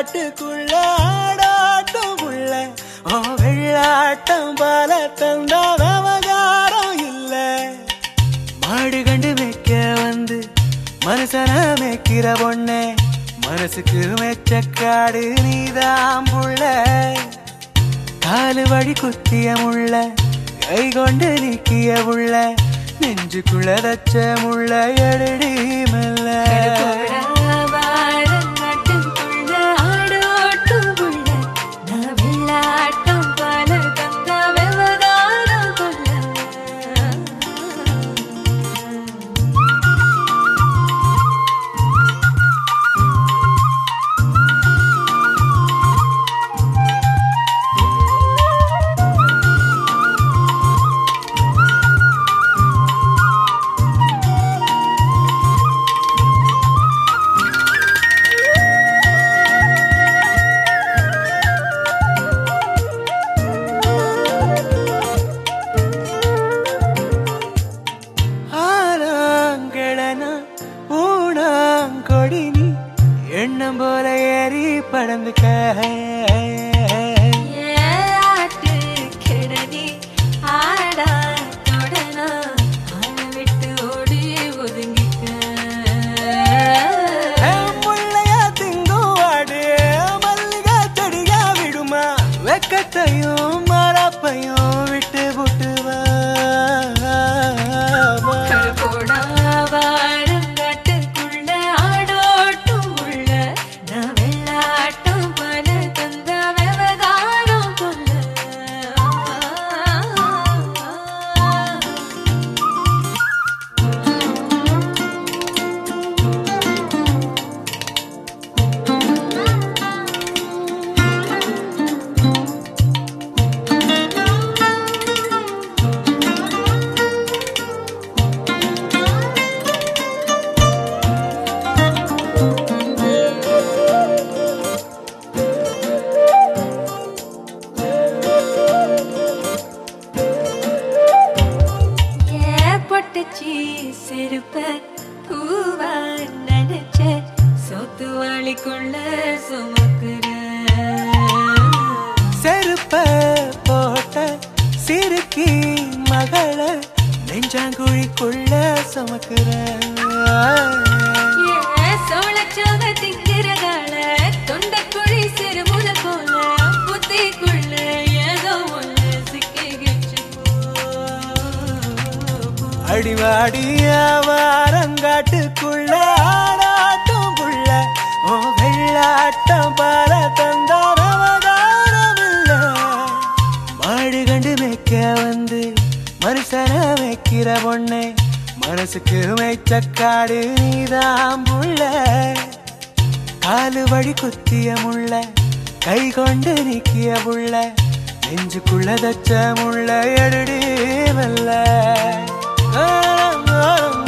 காட்டுக்குள்ள ஆடாட்டம் உள்ள ஓ வெள்ளாட்டம் பால தந்த விவகாரம் இல்ல மாடு கண்டு மேய்க்க வந்து மனுஷன மேய்க்கிற பொண்ணே மனசுக்கு மெச்சக்காடு நீதான் புள்ள காலு வழி குத்திய முள்ள கை கொண்டு நீக்கிய முள்ள நெஞ்சுக்குள்ள தச்ச முள்ள எடுடி மெல்ல வாரங்காட்டுக்குள்ள ஆடோட்டும் புள்ள நான் வெள்ளாட்டம் பால தந்த விவகாரம் கொள்ள ஆனாங்கிழனா ஊனாங்கொடி நீ எண்ணம் போல ஏறி படந்துக்க ஏட்டு கிடனி ஆடா தொடனா ஆள விட்டு ஓடி ஒதுங்கிக்க முள்ளையா திங்கும் வாடு மல்லிகை செடியா விடுமா வெக்கத்தையும் மரப்பையும் விட்டு புட்டுவா போடா வாரங்காட்டுக்குள்ள ஆடோட்டும் உள்ள நான் வெள்ளாட்டம் பல தந்த விவகாரம் கொள்ள ஏற்பட்டுச்சு செருப்ப பூவா நினைச்ச சொத்து வாளிக்குள்ள சுமக்குற செருப்ப போட்ட சிறுக்கி மகள நெஞ்சாங்குழிக்குள்ள சுமக்கிற ஏ சோளச்சாவ திங்கிறகால தொண்டக்குழி சிறுமுல போல புத்திக்குள்ள ஏதோ ஒண்ணு சிக்கிக்கிச்சு போ அடிவாடிய வாரங்காட்டுக்குள்ள ஆடாட்டம் புள்ள ஓ வெள்ளாட்டம் பால தந்தாரம் இல்ல மாடு கண்டு மேய்க்க வந்து மனுஷன மேய்க்கிற பொண்ணே மனசுக்கு மேய்ச்சக்காடு நீதான் புள்ள காலு வழி குத்திய முள்ள கை கொண்டு நீக்கிய புள்ள நெஞ்சுக்குள்ள தச்ச முள்ள எடுடி மெல்ல ஆ, ஆ, ஆ.